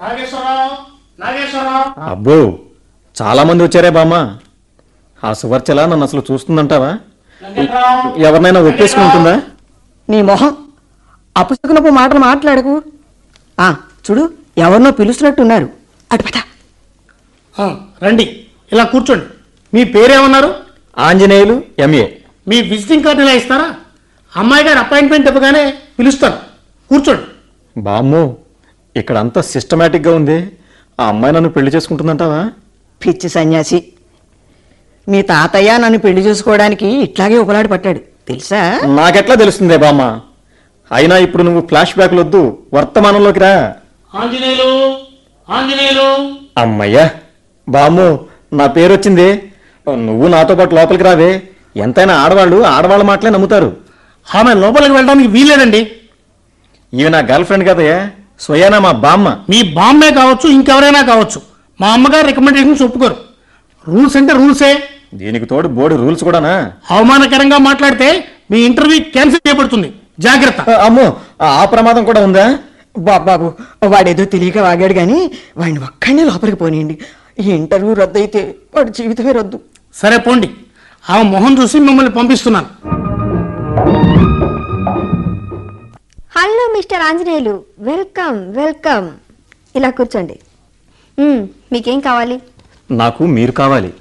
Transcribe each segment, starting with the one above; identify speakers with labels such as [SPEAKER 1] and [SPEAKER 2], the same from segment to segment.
[SPEAKER 1] నాగేశ్వరరావు నాగేశ్వరరావు
[SPEAKER 2] అబ్బో చాలా మంది వచ్చారే బామ్మ ఆ సువర్చల నన్ను అసలు చూస్తుందంటావా
[SPEAKER 1] వెంకట్రావు
[SPEAKER 2] ఎవరినైనా ఒప్పేసుకుంటుందా
[SPEAKER 3] నీ మొహం అపశకునపు మాటలు మాట్లాడకు ఆ చూడు ఎవరినో పిలుస్తున్నట్టున్నారు అటు పద
[SPEAKER 1] ఆ, రండి ఇలా కూర్చోండి మీ పేరేమన్నారు
[SPEAKER 2] ఆంజనేయులు ఎంఏ
[SPEAKER 1] మీ విజిటింగ్ కార్డు ఇలా ఇస్తారా అమ్మాయి గారి అపాయింట్మెంట్ ఇవ్వగానే పిలుస్తాను కూర్చోండి
[SPEAKER 2] బామ్మో ఇక్కడ అంతా సిస్టమేటిక్గా ఉంది ఆ అమ్మాయి నన్ను పెళ్లి చేసుకుంటుందంటావా
[SPEAKER 3] పిచ్చి సన్యాసి మీ తాతయ్య నన్ను పెళ్లి చేసుకోవడానికి ఇట్లాగే ఉపలాడి పట్టాడు తెలుసా
[SPEAKER 2] నాకెట్లా తెలుస్తుందే బామ్మ అయినా ఇప్పుడు నువ్వు ఫ్లాష్ బ్యాక్లు వద్దు వర్తమానంలోకి రా
[SPEAKER 1] ఆంజనేయులు ఆంజనేయులు
[SPEAKER 2] అమ్మయ్యా బామ్ము నా పేరు వచ్చింది నువ్వు నాతో పాటు లోపలికి రావే ఎంతైనా ఆడవాళ్ళు ఆడవాళ్ళ మాటలే నమ్ముతారు
[SPEAKER 1] ఆమె లోపలికి వెళ్ళడానికి వీల్లేదండి
[SPEAKER 2] ఇవి నా గర్ల్ ఫ్రెండ్ కదయ్యా స్వయానా మా బామ్మ
[SPEAKER 1] మీ బాంబే కావచ్చు ఇంకెవరైనా కావచ్చు మా అమ్మగారు రికమెండేషన్స్ ఒప్పుకోరు రూల్స్ అంటే రూల్సే
[SPEAKER 2] దీనికి తోడు బోర్డు రూల్స్ కూడానా
[SPEAKER 1] అవమానకరంగా మాట్లాడితే మీ ఇంటర్వ్యూ క్యాన్సిల్ చేయబడుతుంది జాగ్రత్త
[SPEAKER 2] ఆ, అమ్మో ఆ ఆ ప్రమాదం కూడా ఉందా
[SPEAKER 3] బాబాబు వాడేదో తెలియక వాగాడు కానీ వాడిని ఒక్కడనే లోపలికి పోనీయండి ఈ ఇంటర్వ్యూ రద్దు అయితే వాడి జీవితమే రద్దు
[SPEAKER 1] సరే పోండి ఆమె మొహం చూసి మిమ్మల్ని పంపిస్తున్నాను
[SPEAKER 4] hello mister Anjaneyulu welcome welcome ఇలా కూర్చోండి మ్మ్, మీకేం కావాలి
[SPEAKER 2] నాకు మీరు కావాలి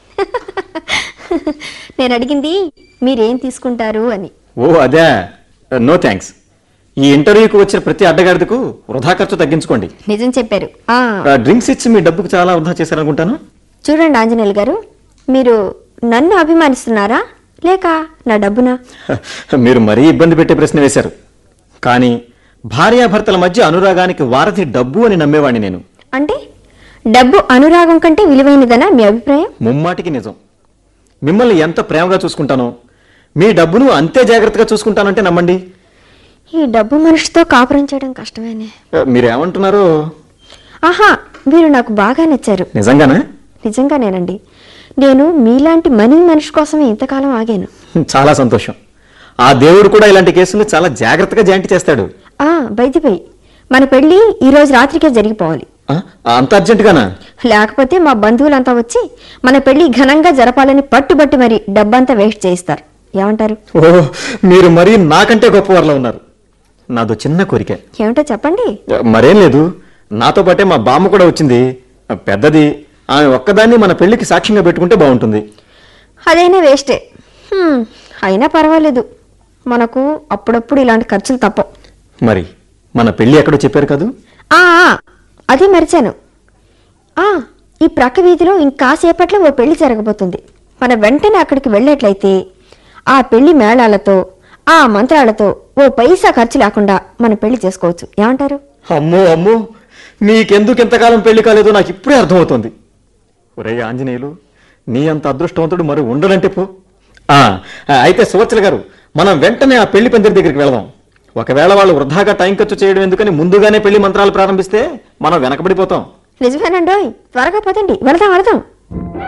[SPEAKER 4] నేను అడిగింది మీరేం తీసుకుంటారు అని
[SPEAKER 2] ఓ అదే నో థ్యాంక్స్ ఈ ఇంటర్వ్యూకి వచ్చిన ప్రతి అడ్డగాడిదకు వృధా ఖర్చు తగ్గించుకోండి
[SPEAKER 4] నిజం చెప్పారు ఆ,
[SPEAKER 2] డ్రింక్స్ ఇచ్చి మీ డబ్బుకు చాలా వృధా చేశారనుకుంటాను
[SPEAKER 4] చూడండి ఆంజనేయులు గారు మీరు నన్ను అభిమానిస్తున్నారా లేక నా డబ్బునా
[SPEAKER 2] మీరు మరీ ఇబ్బంది పెట్టే ప్రశ్న వేశారు కానీ భార్యాభర్తల మధ్య అనురాగానికి వారధి డబ్బు అని నమ్మేవాడిని నేను
[SPEAKER 4] అంటే డబ్బు అనురాగం కంటే విలువైనదనా మీ అభిప్రాయం
[SPEAKER 2] ముమ్మాటికి నిజం మిమ్మల్ని ఎంత ప్రేమగా చూసుకుంటానో మీ డబ్బును అంతే జాగ్రత్తగా చూసుకుంటానంటే నమ్మండి
[SPEAKER 4] ఈ డబ్బు మనిషితో కాపురం చేయడం కష్టమేనే
[SPEAKER 2] మీరేమంటున్నారో
[SPEAKER 4] ఆహా మీరు నాకు బాగా నచ్చారు
[SPEAKER 2] నిజంగానా
[SPEAKER 4] నిజంగానేనండి నేను మీలాంటి మనీ మనిషి కోసమే ఇంతకాలం ఆగాను
[SPEAKER 2] చాలా సంతోషం ఆ దేవుడు కూడా ఇలాంటి కేసులు చాలా జాగ్రత్తగా జాయింట్ చేస్తాడు
[SPEAKER 4] ఆ బైదిపై మన పెళ్లి ఈ రోజు రాత్రికే జరిగిపోవాలి
[SPEAKER 2] ఆ, అంత అర్జెంటుగానా
[SPEAKER 4] లేకపోతే మా బంధువులంతా వచ్చి మన పెళ్లి ఘనంగా జరపాలని పట్టుబట్టి మరి డబ్బంతా వేస్ట్ చేయిస్తారు ఏమంటారు
[SPEAKER 2] ఓ మీరు మరీ నాకంటే గొప్పవారిలో ఉన్నారు నాదో చిన్న కోరిక
[SPEAKER 4] ఏమిటో చెప్పండి
[SPEAKER 2] మరేం లేదు నాతో పాటే మా బామ్మ కూడా వచ్చింది పెద్దది ఆమె ఒక్కదాన్ని మన పెళ్లికి సాక్ష్యంగా పెట్టుకుంటే బాగుంటుంది
[SPEAKER 4] అదైనా వేస్టే హ్మ్, అయినా పర్వాలేదు మనకు అప్పుడప్పుడు ఇలాంటి ఖర్చులు తప్పవు
[SPEAKER 2] మరి మన పెళ్లి ఎక్కడో చెప్పారు కదూ
[SPEAKER 4] ఆ, ఆ, అదే మరిచాను ఆ, ఈ ప్రక్క వీధిలో ఇంకాసేపట్లో ఓ పెళ్లి జరగబోతుంది మన వెంటనే అక్కడికి వెళ్ళేట్లయితే ఆ పెళ్లి మేళాలతో ఆ మంత్రాలతో ఓ పైసా ఖర్చు లేకుండా మనం పెళ్లి చేసుకోవచ్చు ఏమంటారు
[SPEAKER 2] అమ్మో అమ్మో నీకెందుకు ఎంతకాలం పెళ్లి కాలేదో నాకు ఇప్పుడే అర్థమవుతోంది ఒరే ఆంజనేయులు నీ అంత అదృష్టవంతుడు మరి ఉండడంటే పో ఆ, అయితే సువత్సల గారు మనం వెంటనే ఆ పెళ్లి పందిరి దగ్గరికి వెళదాం ఒకవేళ వాళ్ళు వృధాగా టైం ఖర్చు చేయడం ఎందుకని ముందుగానే పెళ్లి మంత్రాలు ప్రారంభిస్తే మనం వెనకబడిపోతాం
[SPEAKER 4] నిజమేనండోయ్ త్వరగా పదండి వెళదాం వెళదాం